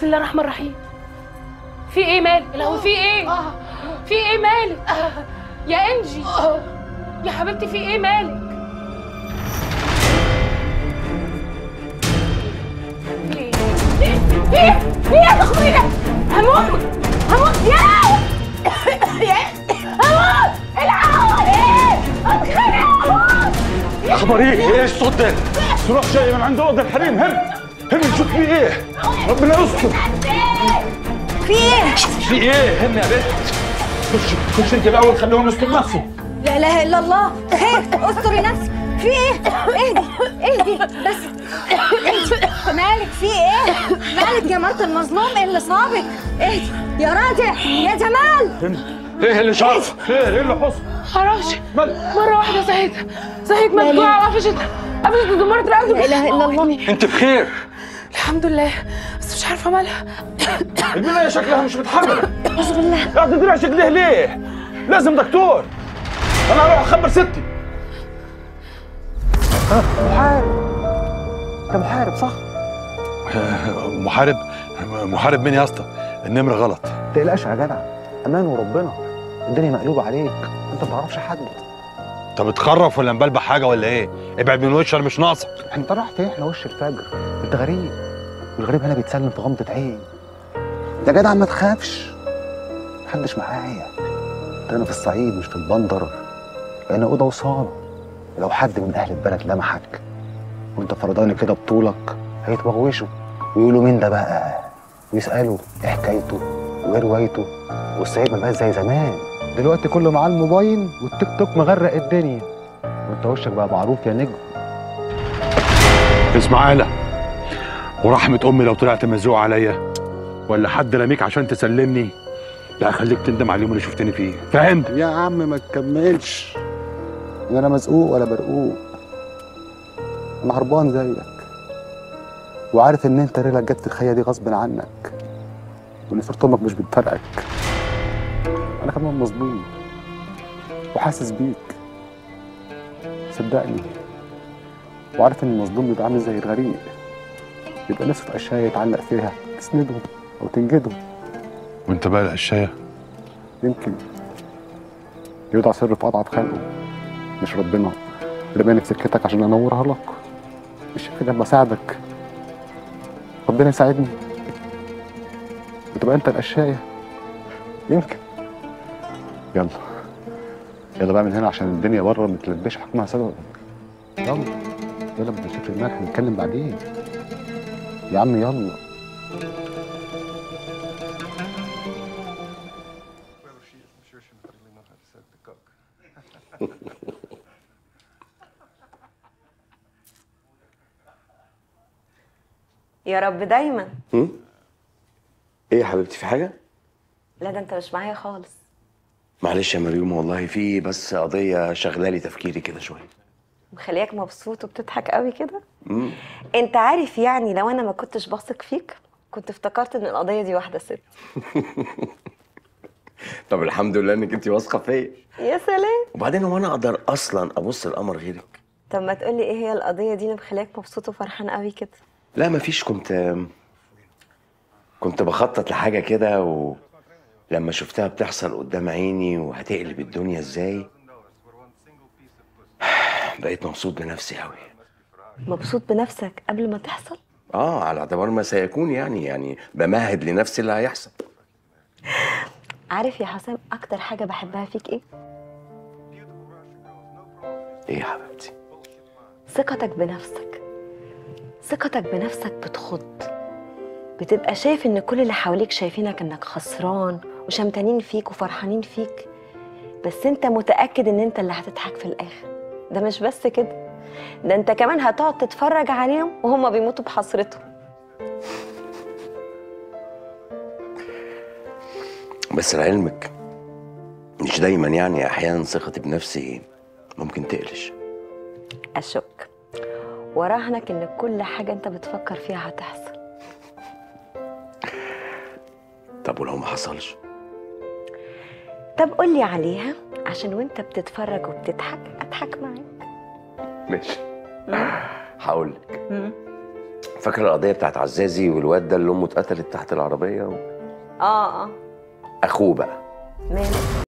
بسم الله الرحمن الرحيم في ايه مالك لو في ايه في ايه مالك يا انجي يا حبيبتي في ايه مالك في ايه في ايه في ايه يا اخويا هموت هموت يا يا هموت العب ايه اتخانق هموت خبر ايه؟ ايه الصوت ده؟ صراخ جاي من عند اوضه الحريم هم هم نشوف في ايه؟ ربنا يستر في ايه؟ في ايه؟ هم يا بنت خش خش انت الاول خليهم يستر نفسهم لا اله الا الله خير استري نفسك في ايه؟ اهدي اهدي بس اهدي مالك في ايه؟ مالك يا مرت المظلوم إيه اللي صابك؟ اهدي يا راجع يا جمال ايه اللي شاف؟ خير ايه اللي حصل؟ معرفش مال مرة واحدة صحيت صحيت مفجوعة وقفشت قفشت دمرت رقبتي لا اله الا الله انت بخير الحمد لله بس مش عارفة مالها البنايه شكلها مش متحركه اعوذ بالله قاعد تدرع شكلها ليه؟ لازم دكتور انا هروح اخبر ستي محارب انت محارب صح؟ محارب محارب مين يا اسطى النمر غلط ما تقلقش يا جدع امان وربنا الدنيا مقلوبه عليك انت ما تعرفش حد طب اتخرف ولا مبلبع حاجه ولا ايه ابعد من وشي انا مش ناقصك انت رايح فين احنا وش الفجر انت غريب والغريب هنا بيتسلم في غمضه عين يا جدع ما تخافش محدش معايا ده انا في الصعيد مش في البندر انا اوضه وصاله لو حد من اهل البلد لمحك وانت فرضاني كده بطولك هيتوغوشوا ويقولوا مين ده بقى ويسالوا ايه حكايته وايه روايته والصعيد ما بقاش زي زمان دلوقتي كله معاه الموبايل والتيك توك مغرق الدنيا وانت وشك بقى معروف يا نجم اسمع انا ورحمه امي لو طلعت مزوق عليا ولا حد رميك عشان تسلمني لا خليك تندم على اليوم اللي شفتني فيه فهمت يا عم ما تكملش ان انا مزقوق ولا برقوق انا هربان زيك وعارف ان انت رجلك جت في الخيه دي غصب عنك وان صورة امك مش بتفرقك انا كمان مظلوم وحاسس بيك صدقني وعارف ان المظلوم بيبقى عامل زي الغريق بيبقى نفسه في اشياء يتعلق فيها تسنده او تنجده وانت بقى القشايه يمكن يوضع سر في قطعة خلقه مش ربنا رماني في سكتك عشان انورها لك مش يمكن لما اساعدك ربنا يساعدني وتبقى انت القشاية يمكن يلا يلا بقى من هنا عشان الدنيا بره متلبشه حكمها سببك يلا يلا ما تنسيش الملح نتكلم بعدين يا عم يلا يا رب دايما ايه يا حبيبتي في حاجه لا ده انت مش معايا خالص معلش يا مريوم والله في بس قضيه شغلالي تفكيري كده شويه مخلياك مبسوط وبتضحك قوي كده مم. انت عارف يعني لو انا ما كنتش بثق فيك كنت افتكرت ان القضيه دي واحده ست طب الحمد لله انك انت واثقه فيا يا سلام وبعدين هو انا اقدر اصلا ابص القمر غيرك طب ما تقولي ايه هي القضيه دي اللي مخلياك مبسوط وفرحان قوي كده لا مفيش كنت كنت بخطط لحاجه كده ولما شفتها بتحصل قدام عيني وهتقلب الدنيا ازاي بقيت مبسوط بنفسي قوي مبسوط بنفسك قبل ما تحصل اه على اعتبار ما سيكون يعني يعني بمهد لنفسي اللي هيحصل عارف يا حسام اكتر حاجه بحبها فيك ايه ايه يا حبيبتي ثقتك بنفسك ثقتك بنفسك بتخض بتبقى شايف ان كل اللي حواليك شايفينك انك خسران وشمتانين فيك وفرحانين فيك بس انت متأكد ان انت اللي هتضحك في الاخر ده مش بس كده ده انت كمان هتقعد تتفرج عليهم وهم بيموتوا بحسرتهم بس لعلمك مش دايما يعني احيانا ثقتي بنفسي ممكن تقلش اشك وراهنك ان كل حاجه انت بتفكر فيها هتحصل طب ولو ما حصلش طب قولي عليها عشان وانت بتتفرج وبتضحك اضحك معاك ماشي هقول لك فاكر القضيه بتاعت عزازي والواد ده اللي امه اتقتلت تحت العربيه اه اه اخوه بقى ماشي